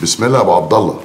بسم الله يا ابو عبد الله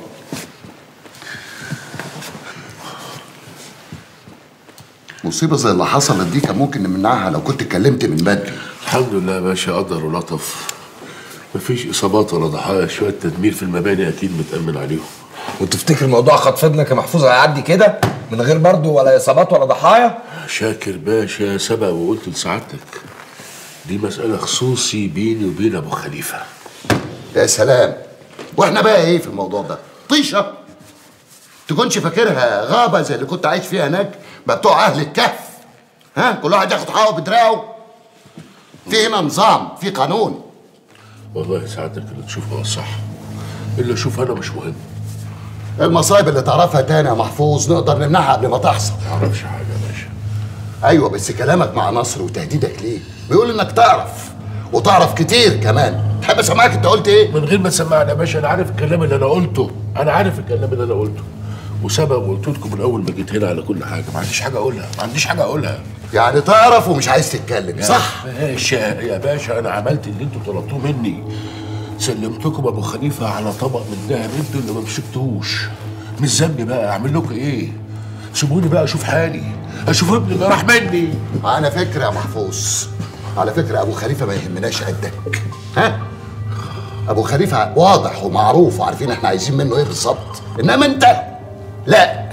مصيبة زي اللي حصلت دي كان ممكن نمنعها لو كنت اتكلمت من بدري الحمد لله يا باشا قدر ولطف مفيش اصابات ولا ضحايا شويه تدمير في المباني اكيد متامن عليهم وتفتكر موضوع خطف ابنك يا محفوظ هيعدي كده من غير برضه ولا اصابات ولا ضحايا شاكر باشا سبق وقلت لسعادتك دي مسألة خصوصي بيني وبين أبو خليفة يا سلام واحنا بقى ايه في الموضوع ده طيشة تكونش فاكرها غابة زي اللي كنت عايش فيها هناك ما بتوع اهل الكهف ها كل واحد ياخد حقه بدراعه في هنا نظام في قانون والله سعادتك اللي تشوفه هو الصح اللي أشوف أنا مش مهم المصايب اللي تعرفها تاني يا محفوظ نقدر نمنعها قبل ما تحصل ما أعرفش حاجة يا باشا ايوه بس كلامك مع نصر وتهديدك ليه بيقول انك تعرف وتعرف كتير كمان تحب اسمعك انت قلت ايه من غير ما تسمعني يا باشا أنا عارف الكلام اللي أنا قلته أنا عارف الكلام اللي أنا قلته وسبق وقلت لكم من أول ما جيت هنا على كل حاجة ما عنديش حاجة أقولها ما عنديش حاجة أقولها يعني تعرف ومش عايز تتكلم صح يا باشا يا باشا أنا عملت اللي أنتوا طلبتوه مني سلمتكم أبو خليفة على طبق من ذهب أنتوا اللي ما مسكتوش مش ذنبي بقى أعمل لكم إيه؟ سيبوني بقى أشوف حالي أشوف ابني اللي راح مني على فكرة يا محفوظ على فكرة أبو خليفة ما يهمناش قدك ها أبو خليفة واضح ومعروف وعارفين إحنا عايزين منه إيه بالظبط إنما أنت لا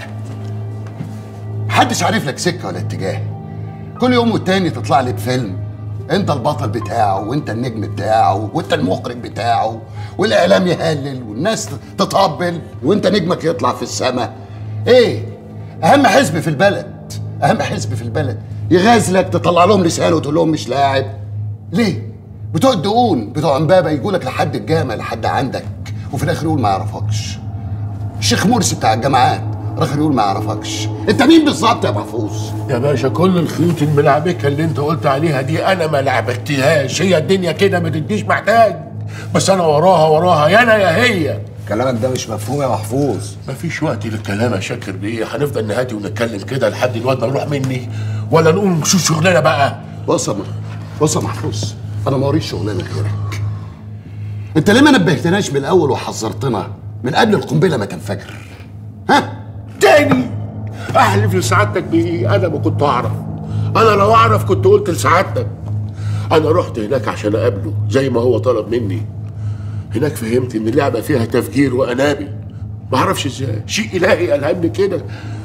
محدش عارف لك سكة ولا اتجاه كل يوم والتاني تطلع لي بفيلم أنت البطل بتاعه وأنت النجم بتاعه وأنت المخرج بتاعه والإعلام يهلل والناس تطبل وأنت نجمك يطلع في السماء إيه أهم حزب في البلد أهم حزب في البلد يغازلك تطلع لهم لسانه وتقول لهم مش لاعب ليه؟ بتوع الدقون بتوع امبابه يجوا لك لحد الجامع لحد عندك وفي الاخر يقول ما يعرفكش الشيخ مرسي بتاع الجامعات الاخر يقول ما يعرفكش انت مين بالظبط يا محفوظ يا باشا كل الخيوط الملعبكه اللي انت قلت عليها دي انا ما لعبتهاش هي الدنيا كده ما تديش محتاج بس انا وراها وراها يا انا يا هي كلامك ده مش مفهوم يا محفوظ مفيش وقت للكلام يا شاكر بيه هنفضل نهادي ونتكلم كده لحد الواد ما يروح مني ولا نقوم نشوف شغلنا بقى بص يا م- بص يا محفوظ انا ما وريش شغلانه غيرك انت ليه ما نبهتناش من الاول وحذرتنا من قبل القنبله ما تنفجر ها تاني احلف لسعادتك بايه انا ما كنت اعرف انا لو اعرف كنت قلت لسعادتك انا رحت هناك عشان اقابله زي ما هو طلب مني هناك فهمت ان اللعبه فيها تفجير وانابل ما اعرفش ازاي شيء الهي الهمني كده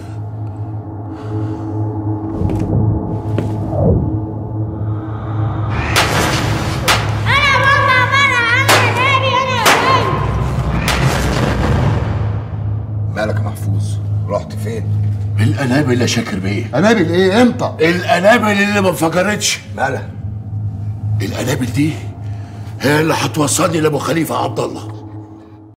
انا بطلع بره عامل نادي انا جاي مالك يا محفوظ رحت فين الانابل يا شاكر بيه انابل ايه امتى الانابل اللي ما انفجرتش مالها الانابل دي هي اللي هتوصلني لابو خليفه عبد الله